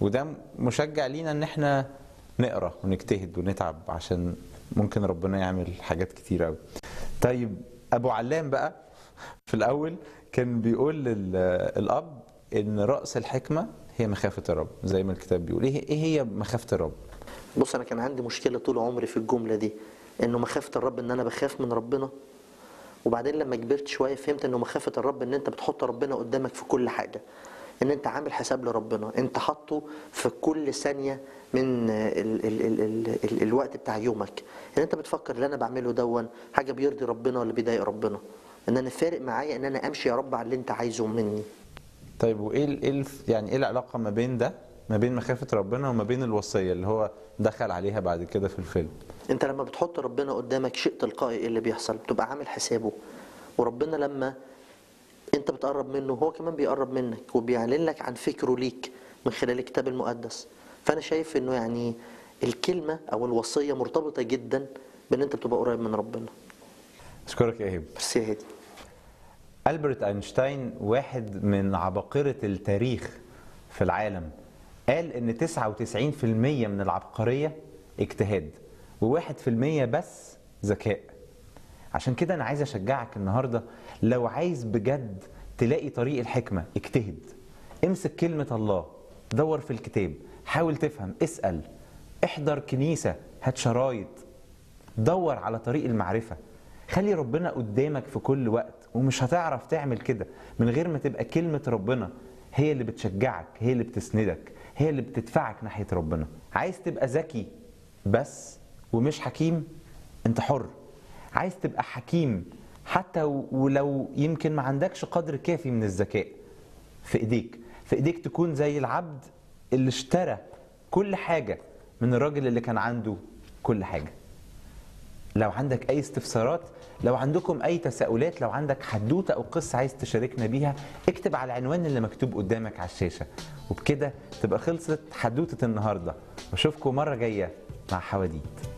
وده مشجع لينا ان احنا نقرا ونجتهد ونتعب عشان ممكن ربنا يعمل حاجات كتير قوي طيب ابو علام بقى في الاول كان بيقول للاب ان راس الحكمه هي مخافه الرب زي ما الكتاب بيقول ايه إيه هي مخافه الرب بص انا كان عندي مشكله طول عمري في الجمله دي انه مخافه الرب ان انا بخاف من ربنا وبعدين لما كبرت شويه فهمت انه مخافه الرب ان انت بتحط ربنا قدامك في كل حاجه ان انت عامل حساب لربنا انت حاطه في كل ثانيه من ال ال ال ال ال الوقت بتاع يومك ان انت بتفكر اللي انا بعمله دون حاجه بيرضي ربنا ولا بيضايق ربنا ان انا فارق معايا ان انا امشي يا رب على اللي انت عايزه مني طيب وايه ال- ايه الف- يعني ايه العلاقه ما بين ده ما بين مخافه ربنا وما بين الوصيه اللي هو دخل عليها بعد كده في الفيلم انت لما بتحط ربنا قدامك شيء تلقائي ايه اللي بيحصل بتبقى عامل حسابه وربنا لما انت بتقرب منه هو كمان بيقرب منك وبيعلن لك عن فكره ليك من خلال الكتاب المقدس فانا شايف انه يعني الكلمه او الوصيه مرتبطه جدا بان انت بتبقى قريب من ربنا اشكرك يا ايهاب بس يا هادي ألبرت أينشتاين واحد من عباقرة التاريخ في العالم قال إن 99% من العبقرية اجتهاد و1% بس ذكاء عشان كده أنا عايز أشجعك النهاردة لو عايز بجد تلاقي طريق الحكمة اجتهد امسك كلمة الله دور في الكتاب حاول تفهم اسأل احضر كنيسة هات شرايط دور على طريق المعرفة خلي ربنا قدامك في كل وقت ومش هتعرف تعمل كده من غير ما تبقى كلمة ربنا هي اللي بتشجعك هي اللي بتسندك هي اللي بتدفعك ناحية ربنا عايز تبقى ذكي بس ومش حكيم انت حر عايز تبقى حكيم حتى ولو يمكن ما عندكش قدر كافي من الذكاء في ايديك في ايديك تكون زي العبد اللي اشترى كل حاجة من الراجل اللي كان عنده كل حاجة لو عندك اي استفسارات لو عندكم اي تساؤلات لو عندك حدوته او قصه عايز تشاركنا بيها اكتب على العنوان اللي مكتوب قدامك على الشاشه وبكده تبقى خلصت حدوته النهارده واشوفكم مره جايه مع حواديت